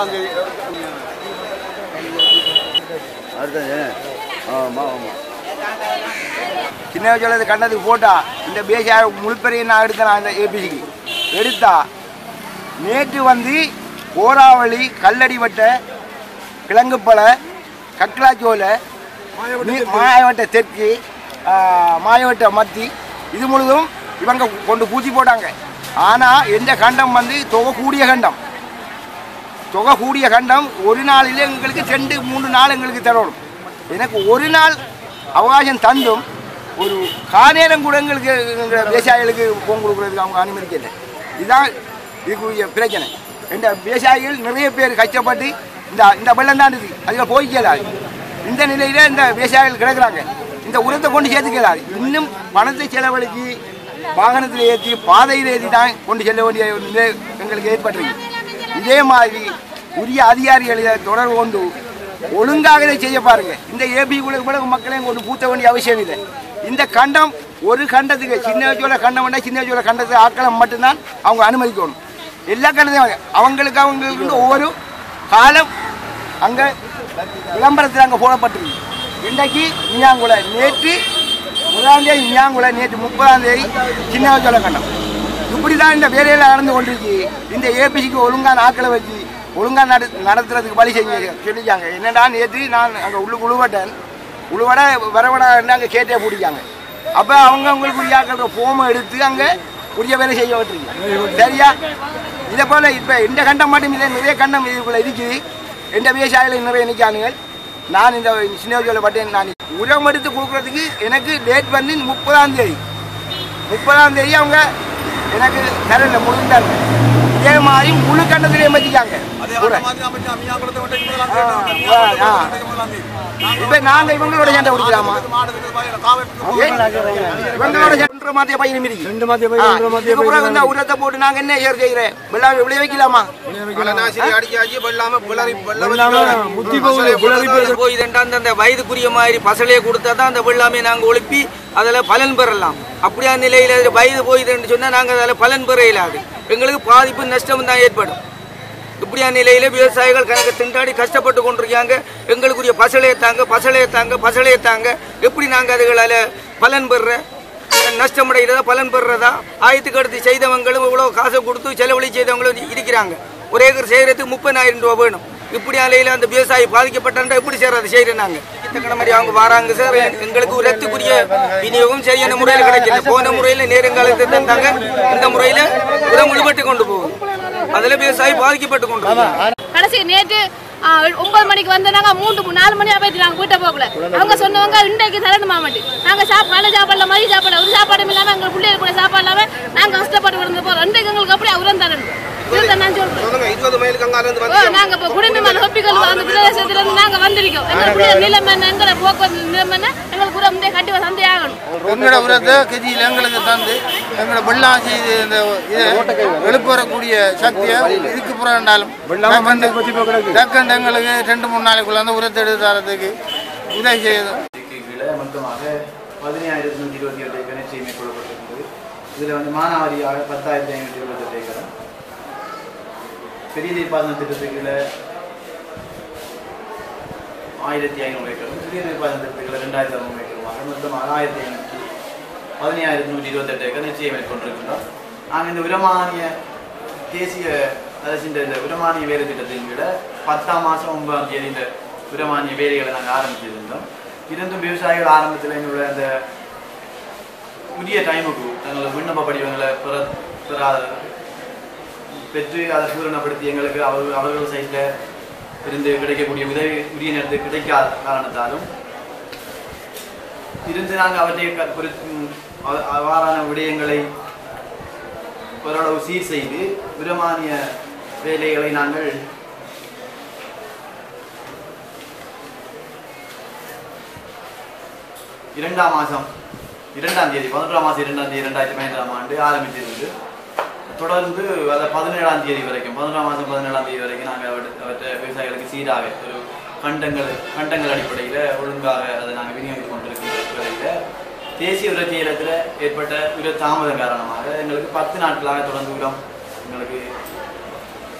ஒன்பதாம் தேதி அடுத்தது ஆமாம் ஆமாம் சின்ன சொல்றது கண்டதுக்கு போட்டா இந்த பேசியா முழுப்பெரிய நான் எடுத்தேன் அந்த ஏபிசிக்கு எடுத்தா நேற்று வந்து கோராவளி கல்லடி வட்ட கிழங்குப்பழை கட்லாச்சோலை நீ- மாயவட்ட தெற்கு ஆ, மாயவட்ட மத்தி இது முழுதும் இவங்க கொண்டு பூச்சி போட்டாங்க ஆனால் எந்த கண்டம் வந்து தொகை கூடிய கண்டம் தொகை கூடிய கண்டம் ஒரு நாளில் எங்களுக்கு ரெண்டு மூணு நாள் எங்களுக்கு தரணும் எனக்கு ஒரு நாள் அவகாசம் தந்தும் ஒரு காநேரம் கூட எங்களுக்கு எங்கள் விவசாயிகளுக்கு போன் கொடுக்குறதுக்கு அவங்க அனுமதிக்கல இதுதான் இதுக்குரிய பிரச்சனை இந்த விவசாயிகள் நிறைய பேர் கஷ்டப்பட்டு இந்த இந்த வெள்ளம் தாண்டுது அதில் போய்க்கலாது இந்த நிலையில் இந்த விவசாயிகள் கிடக்குறாங்க இந்த உரத்தை கொண்டு சேர்த்துக்கலாது இன்னும் பணத்தை செலவழித்து வாகனத்தில் ஏற்றி பாதையில் ஏற்றி தான் கொண்டு செல்ல வேண்டிய ஒரு நிலை எங்களுக்கு ஏற்பட்டிருக்கு இதே மாதிரி உரிய அதிகாரிகளை தொடர்பு கொண்டு ஒழுங்காக இதை செய்ய பாருங்க இந்த ஏபி உலக மக்களையும் கொண்டு பூத்த வேண்டிய அவசியம் இல்லை இந்த கண்டம் ஒரு கண்டத்துக்கு சின்ன வச்சோல கண்டம் வேண்டாம் சின்ன வச்சோல கண்டத்துக்கு ஆக்களம் மட்டும்தான் அவங்க அனுமதிக்கணும் எல்லா கண்டத்தையும் அவங்களுக்கு அவங்களுக்கு ஒவ்வொரு காலம் அங்கே விளம்பரத்தில் அங்கே போடப்பட்டிருக்கு இன்றைக்கு மியாங்குளை நேற்று முதலாம் தேதி மியாங்குளை நேற்று முப்பதாம் தேதி சின்ன வச்சோல கண்டம் இப்படி தான் இந்த வேலையில் நடந்து கொண்டிருக்கு இந்த ஏபிசிக்கு ஒழுங்கான ஆக்களை வச்சு ஒழுங்காக நட நடத்துறதுக்கு வழி செஞ்சு சொல்லிச்சாங்க என்னடா நேற்று நான் அங்கே உள்ளு உழுவட்டேன் உழுவட வரவட அங்கே கேட்டே பிடிக்காங்க அப்போ அவங்க அவங்களுக்கு உரிய ஆக்கள் ஃபோமை எடுத்து அங்கே உரிய வேலை செய்ய விட்டுருங்க சரியா இதை போல் இப்போ இந்த கண்டம் மட்டும் இல்லை நிறைய கண்டம் இதுக்குள்ளே இருக்குது எந்த விவசாயிகள் நிறைய நிற்கானுங்க நான் இந்த சின்ன வயசில் பட்டேன் நான் உரம் எடுத்து கொடுக்குறதுக்கு எனக்கு டேட் வந்து முப்பதாம் தேதி முப்பதாம் தேதி அவங்க எனக்கு தரல முடிந்தாங்க இதே மாதிரி முழு கண்டத்திலே மதிக்காங்க இப்ப நாங்க இவங்களோட சண்டை குடிக்கலாமா ஏன்? இவங்களோட சண்டை மாத்திய பையன் மிதிக்கு ரெண்டு மாத்திய பையன், ரெண்டு மாத்திய இதுக்கு பிறகு இந்த உரத்தை போட்டு நாங்க என்ன செய்யற செய்யறேன் வெள்ளாமை விளைய வைக்கலாமா முத்தி போகுது குளறி போகுது போய் ரெண்டாந்து அந்த வயதுக்குரிய மாதிரி பசலையை கொடுத்தா தான் அந்த வெள்ளாமையை நாங்கள் ஒழுப்பி அதில் பலன் பெறலாம் அப்படியா நிலையில் அது வயது போயுதுன்னு சொன்னால் நாங்கள் அதில் பலன் பெற இயலாது எங்களுக்கு பாதிப்பு நஷ்டம் தான் ஏற்படும் இப்படியா நிலையில விவசாயிகள் கணக்கு திண்டாடி கஷ்டப்பட்டு கொண்டிருக்காங்க எங்களுக்குரிய பசலையை தாங்க பசலையை தாங்க பசலையை தாங்க எப்படி நாங்கள் அதுகளால் பலன் பெறுற நஷ்டமடைகிறதா பலன் பெறுறதா ஆயத்துக்கு அடுத்து செய்தவங்களும் இவ்வளோ காசை கொடுத்து செலவழி செய்தவங்களும் இருக்கிறாங்க ஒரு ஏக்கர் செய்கிறதுக்கு முப்பதாயிரம் ரூபா வேணும் இப்படி அலையில் அந்த விவசாயி பாதிக்கப்பட்டா எப்படி சார் அதை செய்கிறேன் நாங்கள் இத்தனை மாதிரி அவங்க வராங்க சார் எங்களுக்கு உரத்துக்குரிய விநியோகம் சரியான முறையில் கிடைக்கல போன முறையில் நேருங்காலத்தை தந்தாங்க இந்த முறையில் உரம் முழுபட்டு கொண்டு போகும் அதில் விவசாயி பாதிக்கப்பட்டு கொண்டு போகும் கடைசி நேற்று ஆ, ஒன்பது மணிக்கு வந்தாங்க மூன்று நாலு மணி ஆபாய்த்து நாங்கள் வீட்டை போகல அவங்க சொன்னவங்க இன்றைக்கு தரணும் மாமட்டு நாங்கள் சாப் காலை சாப்பாடுல மதிய சாப்பாடு ஒரு சாப்பாடும் இல்லாமல் எங்கள் பிள்ளைகள் கூட சாப்பாடு இல்லாமல் நாங்கள் கஷ்டப்பட்டு விழுந்து போகிறோம் இன்றைக்கு எங்களுக்கு அப்படியே உரம் தரணும் இதுதான் நான் சொல்றேன் ஓ, நாங்க இப்போ குடிமையான ஹொப்பிகள் அந்த பிரதேசத்துல இருந்து நாங்க வந்திருக்கோம் எங்களுடைய நிலைமை என்ன, எங்களை போக்குவரத்து நிலைமை என்ன, எங்களுக்கு உரம் வந்து கட்டி சந்தை ஆகணும் எங்களோட உரத்தை கெதியில் எங்களுக்கு தந்து எங்களோட வெள்ளாம் செய்து இந்த இதை எழுப்பு வரக்கூடிய சக்தியை இதுக்கு புறண்டாலும் டக்கண்டு எங்களுக்கு ரெண்டு மூணு நாளைக்குள்ள அந்த உரத்தை எடுத்து தரதுக்கு உதவி செய்யுது கீழே மொத்தமாக பதினாயிரத்தி நூற்றி இருபத்தி எட்டு ஏக்கர் நிச்சயம் மேற்கொள்ளப்பட்டிருந்தது இதில் வந்து மானாவாரியாக பத்தாயிரத்தி ஐநூற்றி இருபத்தெட்டு ஏக்கர் பெரிய நீர்ப்பாசன திட்டத்துக்கு கீழே ஆயிரத்தி ஐநூறு ஏக்கரும் சிறிய நீர்ப்பாசன திட்டத்துக்கு ரெண்டாயிரத்தி அறுநூறு ஏக்கருமாக மொத்தமாக ஆயிரத்தி ஐநூற்றி பதினாயிரத்தி நூற்றி இருபத்தெட்டு ஏக்கர் நிச்சயம் மேற்கொண்டிருக்கின்றோம் நாங்கள் இந்த உரமானிய தேசிய அரசின் இந்த உரமானிய வேலை திட்டத்தின் கீழ பத்தாம் மாதம் ஒன்பதாம் தேதி இந்த உரமானிய வேலைகளை நாங்கள் ஆரம்பிச்சிருந்தோம் இருந்தும் விவசாயிகள் ஆரம்பத்தில் எங்களுடைய அந்த உரிய டைமுக்கு தங்களோட விண்ணப்ப படிவங்களை பெற பெறாத பெற்று அதை பூரணப்படுத்தி எங்களுக்கு அவர் அவர்கள் சைட்டில் இருந்து கிடைக்கக்கூடிய உதவி உரிய நேரத்துக்கு கிடைக்காத காரணத்தாலும் இருந்து நாங்கள் அவற்றை க- குறித்து ம், அவ- அவ்வாறான விடயங்களை ஓரளவு சீர் செய்து விரமானிய வேலைகளை நாங்கள் இரண்டாம் மாதம் இரண்டாம் தேதி பதினொன்றாம் மாதம் இரண்டாம் தேதி இரண்டாயிரத்தி பதினைந்தாம் ஆண்டு ஆரம்பித்திருந்து தொடர்ந்து அதை பதினேழாம் தேதி வரைக்கும் பதினொன்றாம் மாதம் பதினேழாம் தேதி வரைக்கும் நாங்கள் அவற்றை அவற்றை விவசாயிகளுக்கு சீராக ஒரு கண்டங்கள் கண்டங்கள் அடிப்படையில் ஒழுங்காக அதை நாங்கள் விநியோகித்துக் கொண்டிருக்கின்ற வேளையில் தேசிய உரத்தி இடத்துல ஏற்பட்ட உர தாமதம் காரணமாக எங்களுக்கு பத்து நாட்களாக தொடர்ந்து உரம் எங்களுக்கு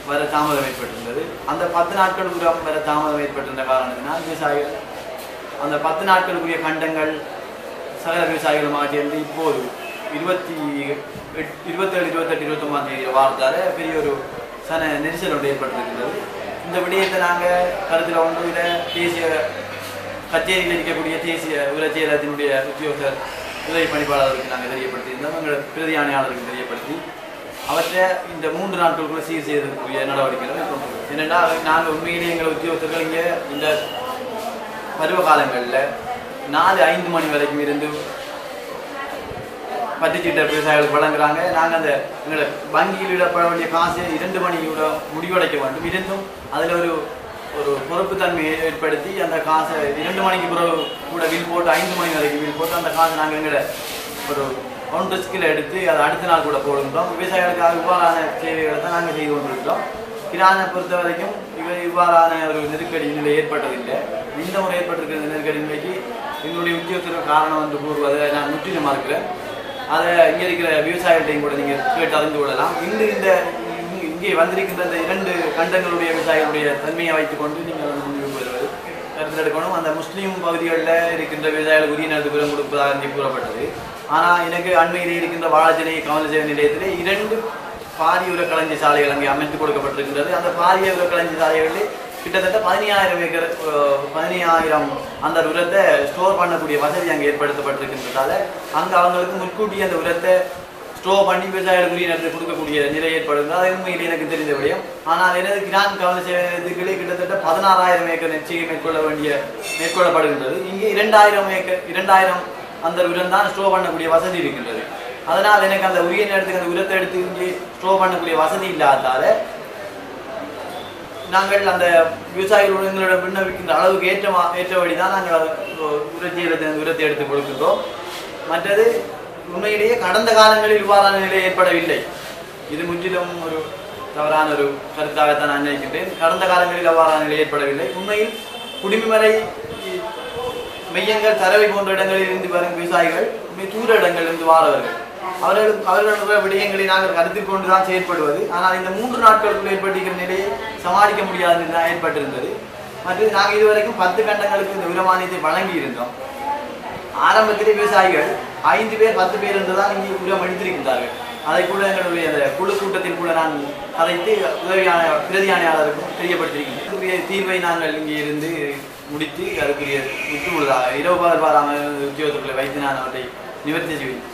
வர தாமதம் ஏற்பட்டிருந்தது அந்த பத்து நாட்கள் உரம் வர தாமதம் ஏற்பட்டிருந்த காரணத்தினால் விவசாயிகள் அந்த பத்து நாட்களுக்குரிய கண்டங்கள் சகல விவசாயிகளுமாக சேர்ந்து இப்போது இருபத்தி எட் இருபத்தேழு இருபத்தெட்டு இருபத்தொம்பதாம் தேதி வாரத்தால் பெரிய ஒரு சன நெரிசல் ஒன்று ஏற்பட்டிருக்கின்றது இந்த விடயத்தை நாங்கள் கருத்தில் கொண்டு இதை தேசிய கச்சேரியில் இருக்கக்கூடிய தேசிய உலச்சேரத்தினுடைய உத்தியோகர் உதவி பணிப்பாளருக்கு நாங்கள் தெரியப்படுத்தியிருந்தோம் எங்கள் பிரதி ஆணையாளருக்கு தெரியப்படுத்தி அவற்றை இந்த மூன்று நாட்களுக்குள்ள சீர் செய்வதற்குரிய நடவடிக்கைகளை மேற்கொண்டிருக்கிறோம் என்னென்னா நாங்கள் உண்மையிலேயே எங்கள் உத்தியோகத்தர்கள் இங்கே இந்த பருவ காலங்களில் நாலு ஐந்து மணி வரைக்கும் இருந்து பத்திச்சீட்ட விவசாயிகளுக்கு வழங்குறாங்க நாங்கள் அந்த எங்களை வங்கியில் இடப்பட வேண்டிய காசை இரண்டு மணியோட முடிவடைக்க வேண்டும் இருந்தும் அதில் ஒரு ஒரு பொறுப்புத்தன்மையை ஏற்படுத்தி அந்த காசை இரண்டு மணிக்கு பிறகு கூட வில் போட்டு ஐந்து மணி வரைக்கும் வில் போட்டு அந்த காசை நாங்கள் எங்களை ஒரு ஒன் ரிஸ்கில் எடுத்து அதை அடுத்த நாள் கூட போடுகிறோம் விவசாயிகளுக்காக இவ்வாறான சேவைகளை தான் நாங்கள் செய்து கொண்டிருக்கிறோம் கிரானை பொறுத்த வரைக்கும் இவ இவ்வாறான ஒரு நெருக்கடி நிலை ஏற்பட்டதில்லை இந்த முறை ஏற்பட்டிருக்கிற நெருக்கடி நிலைக்கு எங்களுடைய உத்தியோகத்திற்கு காரணம் என்று கூறுவதை நான் முற்றிலும் மறுக்கிறேன் அதை இங்கே இருக்கிற விவசாயிகள்டையும் கூட நீங்கள் கேட்டு அறிந்து கொள்ளலாம் இன்று இந்த இங்கு- இங்கே வந்திருக்கின்ற இந்த இரண்டு கண்டங்களுடைய விவசாயிகளுடைய தன்மையை வைத்துக்கொண்டு நீங்கள் வந்து முன்னுக்கு வருவது கருத்தில் எடுக்கணும் அந்த முஸ்லீம் பகுதிகளில் இருக்கின்ற விவசாயிகளுக்கு உரிய நடுப்புறம் கொடுப்பதாக இங்கே கூறப்பட்டது ஆனால் எனக்கு அண்மையில் இருக்கின்ற வாழச்சனை கவன சேவை நிலையத்திலே இரண்டு பாரிய உரக்களஞ்சி சாலைகள் அங்கே அமைத்து கொடுக்கப்பட்டிருக்கின்றது அந்த பாரிய உரக்களஞ்சி சாலைகளில் கிட்டத்தட்ட பதினாயிரம் ஏக்கர் அஹ், பதினாயிரம் அந்த உரத்தை ஸ்டோர் பண்ணக்கூடிய வசதி அங்கே ஏற்படுத்தப்பட்டிருக்கின்றதால அங்கே அவங்களுக்கு முன்கூட்டி அந்த உரத்தை ஸ்டோர் பண்ணி விவசாயிகளுக்கு உரிய நேரத்தில் கொடுக்கக்கூடிய நிலை ஏற்படுகிறது அது உண்மையில் எனக்கு தெரிந்த விடயம் ஆனால் எனது கிரான் கவன சேவை நிலையத்துக்களே கிட்டத்தட்ட பதினாறாயிரம் ஏக்கர் நிச்சயம் மேற்கொள்ள வேண்டிய மேற்கொள்ளப்படுகின்றது இங்கே இரண்டாயிரம் ஏக்கர் இரண்டாயிரம் அந்த உரம் தான் ஸ்டோர் பண்ணக்கூடிய வசதி இருக்கின்றது அதனால் எனக்கு அந்த உரிய நேரத்துக்கு அந்த உரத்தை எடுத்து இங்கே ஸ்டோர் பண்ணக்கூடிய வசதி இல்லாததால நாங்கள் அந்த விவசாயிகளோட எங்களோட விண்ணப்பிக்கின்ற அளவுக்கு ஏற்ற ஏற்றபடி தான் நாங்கள் உரத்தியில் உரத்தை எடுத்து கொடுக்கின்றோம் மற்றது உண்மையிலேயே கடந்த காலங்களில் இவ்வாறான நிலை ஏற்படவில்லை இது முற்றிலும் ஒரு தவறான ஒரு கருத்தாகத்தான் நான் நினைக்கின்றேன் கடந்த காலங்களில் அவ்வாறான நிலை ஏற்படவில்லை உண்மையில் குடிமலை மையங்கள் தரவை போன்ற இடங்களில் இருந்து வரும் விவசாயிகள் மிக தூர இடங்களில் இருந்து வாரவர்கள் அவர்கள் அவர்களுடைய விடயங்களை நாங்கள் கருத்தில் கொண்டு தான் செயற்படுவது ஆனால் இந்த மூன்று நாட்களுக்குள் ஏற்பட்டிருக்கிற நிலையை சமாளிக்க முடியாத நிலை தான் ஏற்பட்டிருந்தது மற்றும் நாங்கள் இதுவரைக்கும் பத்து கண்டங்களுக்கு இந்த உரமானியத்தை வழங்கி இருந்தோம் ஆரம்பத்திலே விவசாயிகள் ஐந்து பேர் பத்து பேர் என்று தான் இங்கே உரம் எடுத்திருக்கின்றார்கள் அதை கூட எங்களுடைய அந்த குழு கூட்டத்தில் கூட நான் கதைத்து உதவியான பிரதி ஆணையாளருக்கும் தெரியப்படுத்தியிருக்கின்றேன் இதுக்குரிய தீர்வை நாங்கள் இங்கே இருந்து முடித்து அதுக்குரிய முற்று இரவு பகல் பாராமல் உத்தியோகத்துக்குள்ளே வைத்து நான் அவற்றை நிவர்த்தி செய்வேன்